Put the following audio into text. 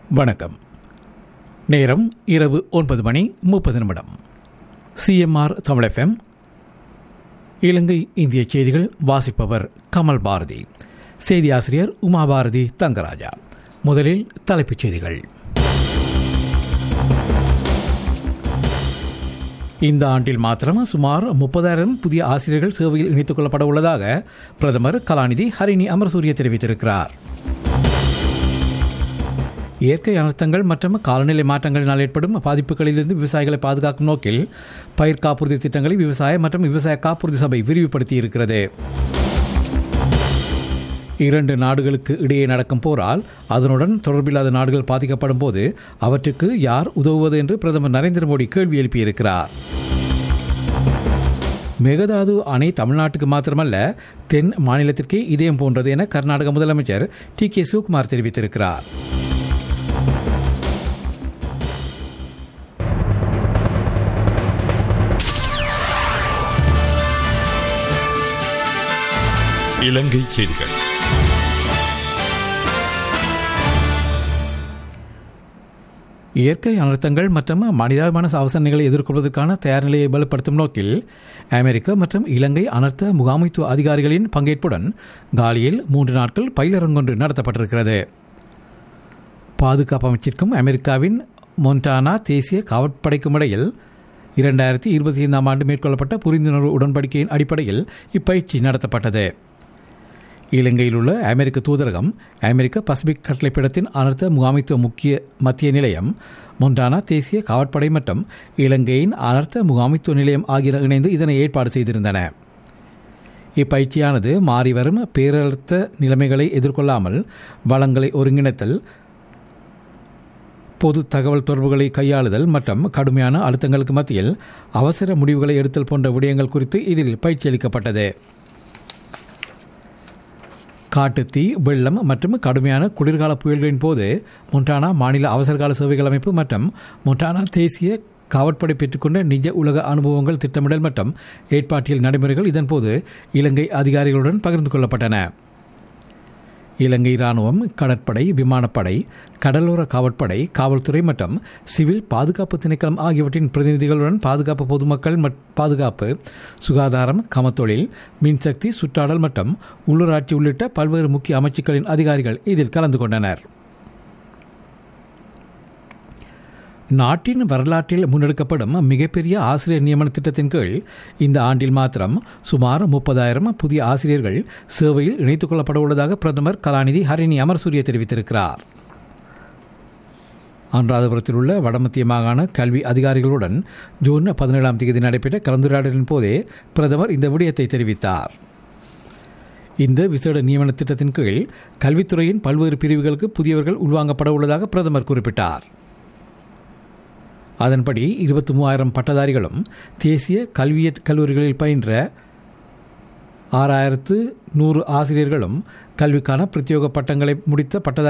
வணக்கம் நேரம் இரவு ஒன்பது மணி முப்பது நிமிடம் சிஎம்ஆர் தமிழ் எஃப்எம் இலங்கை இந்திய செய்திகள் வாசிப்பவர் கமல் பாரதி செய்தி ஆசிரியர் உமா பாரதி தங்கராஜா முதலில் தலைப்புச் செய்திகள் இந்த ஆண்டில் மாத்திரம் சுமார் முப்பதாயிரம் புதிய ஆசிரியர்கள் சேவையில் இணைத்துக் கொள்ளப்பட உள்ளதாக பிரதமர் கலாநிதி ஹரிணி அமரசூரிய தெரிவித்திருக்கிறார் இயற்கை அனர்த்தங்கள் மற்றும் காலநிலை மாற்றங்களினால் ஏற்படும் பாதிப்புகளிலிருந்து விவசாயிகளை பாதுகாக்கும் நோக்கில் பயிர் காப்புறுதி திட்டங்களை விவசாய மற்றும் விவசாய காப்புறுதி சபை விரிவுபடுத்தி இருக்கிறது இரண்டு நாடுகளுக்கு இடையே நடக்கும் போரால் அதனுடன் தொடர்பில்லாத நாடுகள் பாதிக்கப்படும் போது அவற்றுக்கு யார் உதவுவது என்று பிரதமர் நரேந்திர மோடி கேள்வி எழுப்பியிருக்கிறார் மேகதாது அணை தமிழ்நாட்டுக்கு மாத்திரமல்ல தென் மாநிலத்திற்கே இதயம் போன்றது என கர்நாடக முதலமைச்சர் டி கே சிவகுமார் தெரிவித்திருக்கிறார் இலங்கை செய்திகள் இயற்கை அனர்த்தங்கள் மற்றும் மனிதாபிமான அவசரங்களை எதிர்கொள்வதற்கான தயார் நிலையை பலப்படுத்தும் நோக்கில் அமெரிக்க மற்றும் இலங்கை அனர்த்த முகாமைத்துவ அதிகாரிகளின் பங்கேற்புடன் காலியில் மூன்று நாட்கள் பயிலரங்கொன்று நடத்தப்பட்டிருக்கிறது பாதுகாப்பு அமைச்சிற்கும் அமெரிக்காவின் மொன்டானா தேசிய காவற்படைக்கும் இடையில் இரண்டாயிரத்தி இருபத்தி ஐந்தாம் ஆண்டு மேற்கொள்ளப்பட்ட புரிந்துணர்வு உடன்படிக்கையின் அடிப்படையில் இப்பயிற்சி நடத்தப்பட்டது இலங்கையில் உள்ள அமெரிக்க தூதரகம் அமெரிக்க பசிபிக் கட்டளைப்பிடத்தின் அனர்த்த முகாமைத்துவ முக்கிய மத்திய நிலையம் மொண்டானா தேசிய காவற்படை மற்றும் இலங்கையின் அனர்த்த முகாமைத்துவ நிலையம் ஆகியன இணைந்து இதனை ஏற்பாடு செய்திருந்தன இப்பயிற்சியானது மாறிவரும் பேரழுத்த நிலைமைகளை எதிர்கொள்ளாமல் வளங்களை ஒருங்கிணைத்தல் பொது தகவல் தொடர்புகளை கையாளுதல் மற்றும் கடுமையான அழுத்தங்களுக்கு மத்தியில் அவசர முடிவுகளை எடுத்தல் போன்ற விடயங்கள் குறித்து இதில் பயிற்சி அளிக்கப்பட்டது காட்டுத்தீ வெள்ளம் மற்றும் கடுமையான குளிர்கால புயல்களின் போது மொன்டானா மாநில அவசரகால சேவைகள் அமைப்பு மற்றும் மொன்டானா தேசிய காவற்படை பெற்றுக்கொண்ட நிஜ உலக அனுபவங்கள் திட்டமிடல் மற்றும் ஏற்பாட்டியல் நடைமுறைகள் இதன்போது இலங்கை அதிகாரிகளுடன் பகிர்ந்து கொள்ளப்பட்டன இலங்கை இராணுவம் கடற்படை விமானப்படை கடலோர காவற்படை காவல்துறை மற்றும் சிவில் பாதுகாப்பு திணைக்களம் ஆகியவற்றின் பிரதிநிதிகளுடன் பாதுகாப்பு பொதுமக்கள் பாதுகாப்பு சுகாதாரம் கமத்தொழில் மின்சக்தி சுற்றாடல் மற்றும் உள்ளூராட்சி உள்ளிட்ட பல்வேறு முக்கிய அமைச்சுக்களின் அதிகாரிகள் இதில் கலந்து கொண்டனர் நாட்டின் வரலாற்றில் முன்னெடுக்கப்படும் மிகப்பெரிய ஆசிரியர் நியமன திட்டத்தின் கீழ் இந்த ஆண்டில் மாத்திரம் சுமார் முப்பதாயிரம் புதிய ஆசிரியர்கள் சேவையில் இணைத்துக் கொள்ளப்பட உள்ளதாக பிரதமர் கலாநிதி ஹரிணி அமர்சூரிய தெரிவித்திருக்கிறார் அனுராதபுரத்தில் உள்ள வடமத்திய மாகாண கல்வி அதிகாரிகளுடன் ஜூன் பதினேழாம் தேதி நடைபெற்ற கலந்துரையாடலின் போதே பிரதமர் இந்த விடயத்தை தெரிவித்தார் இந்த விசேட நியமன திட்டத்தின் கீழ் கல்வித்துறையின் பல்வேறு பிரிவுகளுக்கு புதியவர்கள் உள்வாங்கப்பட உள்ளதாக பிரதமர் குறிப்பிட்டார் அதன்படி இருபத்தி மூவாயிரம் பட்டதாரிகளும் தேசிய கல்விய கல்லூரிகளில் பயின்ற ஆறாயிரத்து நூறு ஆசிரியர்களும் கல்விக்கான பிரத்யோக பட்டங்களை முடித்த பட்டதாரி